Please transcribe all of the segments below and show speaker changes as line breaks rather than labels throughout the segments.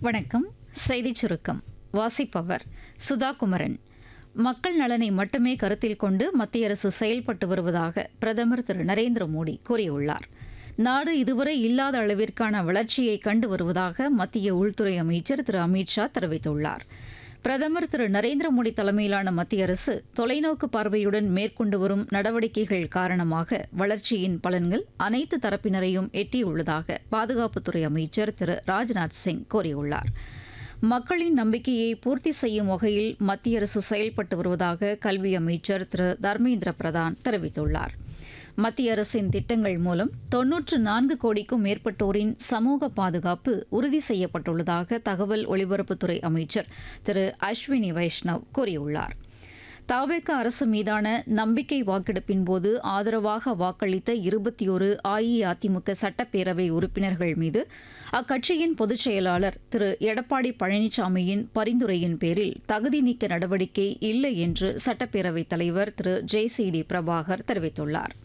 வணக்கம் செய்திச் சுருக்கம் வாசிப்பவர் சுதா குமரன் மக்கள் நலனை மட்டுமே கருத்தில் கொண்டு மத்திய அரசு செயல்பட்டு வருவதாக பிரதமர் திரு நரேந்திர மோடி கூறியுள்ளார் நாடு இதுவரை இல்லாத அளவிற்கான வளர்ச்சியை கண்டு வருவதாக மத்திய உள்துறை அமைச்சர் திரு அமித்ஷா தெரிவித்துள்ளார் பிரதமர் திரு நரேந்திர மோடி தலைமையிலான மத்திய அரசு தொலைநோக்கு பார்வையுடன் மேற்கொண்டு வரும் நடவடிக்கைகள் காரணமாக வளர்ச்சியின் பலன்கள் அனைத்து தரப்பினரையும் எட்டியுள்ளதாக பாதுகாப்புத்துறை அமைச்சர் திரு ராஜ்நாத் சிங் கூறியுள்ளார் மக்களின் நம்பிக்கையை பூர்த்தி செய்யும் வகையில் மத்திய அரசு செயல்பட்டு வருவதாக கல்வி அமைச்சர் திரு தர்மேந்திர பிரதான் தெரிவித்துள்ளார் மத்திய அரசின் திட்டங்கள் மூலம் தொன்னூற்று நான்கு கோடிக்கும் மேற்பட்டோரின் சமூக பாதுகாப்பு உறுதி செய்யப்பட்டுள்ளதாக தகவல் ஒலிபரப்புத்துறை அமைச்சர் திரு அஸ்வினி வைஷ்ணவ் கூறியுள்ளார் தாவேக அரசு மீதான நம்பிக்கை வாக்கெடுப்பின் போது ஆதரவாக வாக்களித்த இருபத்தி ஒரு அஇஅதிமுக சட்டப்பேரவை உறுப்பினர்கள் மீது அக்கட்சியின் பொதுச் செயலாளர் திரு எடப்பாடி பழனிசாமியின் பரிந்துரையின் பேரில் தகுதி நீக்க நடவடிக்கை இல்லை என்று சட்டப்பேரவைத் தலைவர் Thiru J C D Prabhakar தெரிவித்துள்ளார்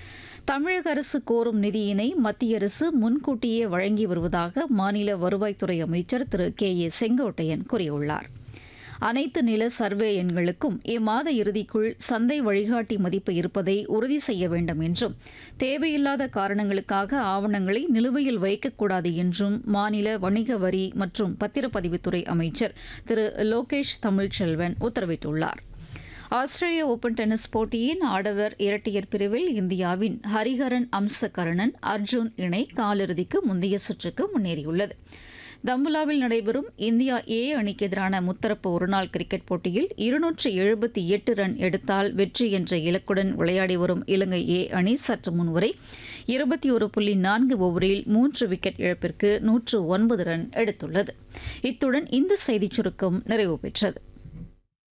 தமிழக அரசு கோரும் நிதியினை மத்திய அரசு முன்கூட்டியே வழங்கி வருவதாக மாநில வருவாய்த்துறை அமைச்சர் திரு கே ஏ செங்கோட்டையன் கூறியுள்ளார் அனைத்து நில சர்வே எண்களுக்கும் இம்மாத இறுதிக்குள் சந்தை வழிகாட்டி மதிப்பு இருப்பதை உறுதி செய்ய வேண்டும் என்றும் தேவையில்லாத காரணங்களுக்காக ஆவணங்களை நிலுவையில் வைக்கக்கூடாது என்றும் மாநில வணிக வரி மற்றும் பத்திரப்பதிவுத்துறை அமைச்சர் திரு லோகேஷ் தமிழ்ச்செல்வன் உத்தரவிட்டுள்ளார் ஆஸ்திரேலிய ஓபன் டென்னிஸ் போட்டியின் ஆடவர் இரட்டையர் பிரிவில் இந்தியாவின் ஹரிஹரன் அம்சகரணன் அர்ஜுன் இணை காலிறுதிக்கு முந்தைய சுற்றுக்கு முன்னேறியுள்ளது தம்புலாவில் நடைபெறும் இந்தியா ஏ அணிக்கு எதிரான முத்தரப்பு ஒருநாள் கிரிக்கெட் போட்டியில் இருநூற்று எழுபத்தி எட்டு ரன் எடுத்தால் வெற்றி என்ற இலக்குடன் விளையாடி வரும் இலங்கை ஏ அணி சற்று முன்வரை இருபத்தி ஒரு புள்ளி நான்கு ஓவரில் மூன்று விக்கெட் இழப்பிற்கு நூற்று ஒன்பது ரன் எடுத்துள்ளது இத்துடன் இந்த செய்திச் சுருக்கம் நிறைவு பெற்றது